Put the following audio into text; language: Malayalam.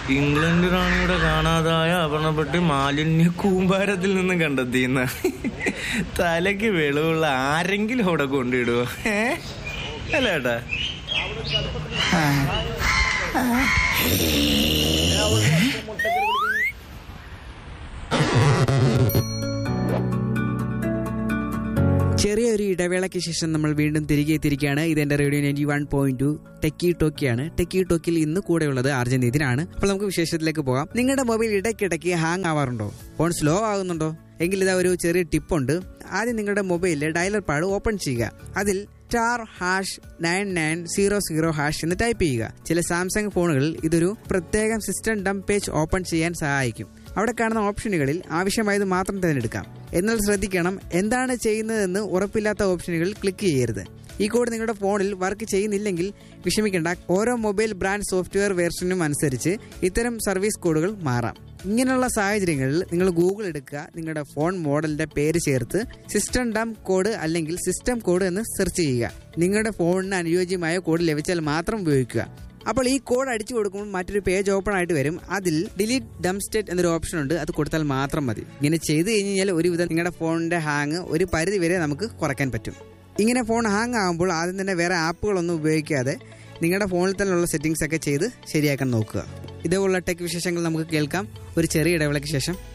ഇംഗ്ലണ്ട് റാണിയുടെ കാണാതായ അപർണപ്പെട്ടി മാലിന്യ കൂമ്പാരത്തിൽ നിന്ന് കണ്ടെത്തിയെന്ന തലയ്ക്ക് വെളിവുള്ള ആരെങ്കിലും അവിടെ കൊണ്ടിടുവോ ഏ അല്ല ഏട്ടാ ചെറിയൊരു ഇടവേളയ്ക്ക് ശേഷം നമ്മൾ വീണ്ടും തിരികെ എത്തിയിരിക്കുകയാണ് ഇതെന്റെ radio ninety one point two techie ടോക്കിയാണ് ടെക്കി ടോക്കിൽ ഇന്ന് കൂടെയുള്ളത് ആർജൻ നിതിനാണ് അപ്പോൾ നമുക്ക് വിശേഷത്തിലേക്ക് പോകാം നിങ്ങളുടെ മൊബൈൽ ഇടയ്ക്കിടയ്ക്ക് ഹാങ് ആവാറുണ്ടോ ഫോൺ സ്ലോ ആകുന്നുണ്ടോ എങ്കിൽ ഇതാ ഒരു ചെറിയ ടിപ്പുണ്ട് ആദ്യം നിങ്ങളുടെ മൊബൈലിലെ ഡയലർ പാഡ് ഓപ്പൺ ചെയ്യുക അതിൽ star hash nine nine zero zero hash എന്ന് ടൈപ്പ് ചെയ്യുക ചില സാംസങ് ഫോണുകളിൽ ഇതൊരു പ്രത്യേകം സിസ്റ്റം ഡംപ് പേജ് ഓപ്പൺ ചെയ്യാൻ സഹായിക്കും അവിടെ കാണുന്ന ഓപ്ഷനുകളിൽ ആവശ്യമായത് മാത്രം തിരഞ്ഞെടുക്കാം എന്നാൽ ശ്രദ്ധിക്കണം എന്താണ് ചെയ്യുന്നതെന്ന് ഉറപ്പില്ലാത്ത ഓപ്ഷനുകളിൽ ക്ലിക്ക് ചെയ്യരുത് ഈ കോഡ് നിങ്ങളുടെ ഫോണിൽ വർക്ക് ചെയ്യുന്നില്ലെങ്കിൽ വിഷമിക്കേണ്ട ഓരോ മൊബൈൽ ബ്രാൻഡ് സോഫ്റ്റ്വെയർ വേർഷനും അനുസരിച്ച് ഇത്തരം സർവീസ് കോഡുകൾ മാറാം ഇങ്ങനെയുള്ള സാഹചര്യങ്ങളിൽ നിങ്ങൾ ഗൂഗിൾ എടുക്കുക നിങ്ങളുടെ ഫോൺ മോഡലിന്റെ പേര് ചേർത്ത് സിസ്റ്റം ഡം കോഡ് അല്ലെങ്കിൽ സിസ്റ്റം കോഡ് എന്ന് സെർച്ച് ചെയ്യുക നിങ്ങളുടെ ഫോണിന് അനുയോജ്യമായ കോഡ് ലഭിച്ചാൽ മാത്രം ഉപയോഗിക്കുക അപ്പോൾ ഈ കോഡ് അടിച്ചു കൊടുക്കുമ്പോൾ മറ്റൊരു പേജ് ഓപ്പൺ ആയിട്ട് വരും അതിൽ ഡിലീറ്റ് ഡം സ്റ്റേറ്റ് എന്നൊരു ഓപ്ഷൻ ഉണ്ട് അത് കൊടുത്താൽ മാത്രം മതി ഇങ്ങനെ ചെയ്ത് കഴിഞ്ഞാൽ ഒരുവിധം നിങ്ങളുടെ ഫോണിന്റെ ഹാങ് ഒരു പരിധി വരെ നമുക്ക് കുറയ്ക്കാൻ പറ്റും ഇങ്ങനെ ഫോൺ ഹാങ് ആകുമ്പോൾ ആദ്യം തന്നെ വേറെ ആപ്പുകളൊന്നും ഉപയോഗിക്കാതെ നിങ്ങളുടെ ഫോണിൽ തന്നെയുള്ള സെറ്റിംഗ്സ് ഒക്കെ ചെയ്ത് ശരിയാക്കാൻ നോക്കുക ഇതേപോലുള്ള ടെക് വിശേഷങ്ങൾ നമുക്ക് കേൾക്കാം ഒരു ചെറിയ ഇടവേളയ്ക്ക് ശേഷം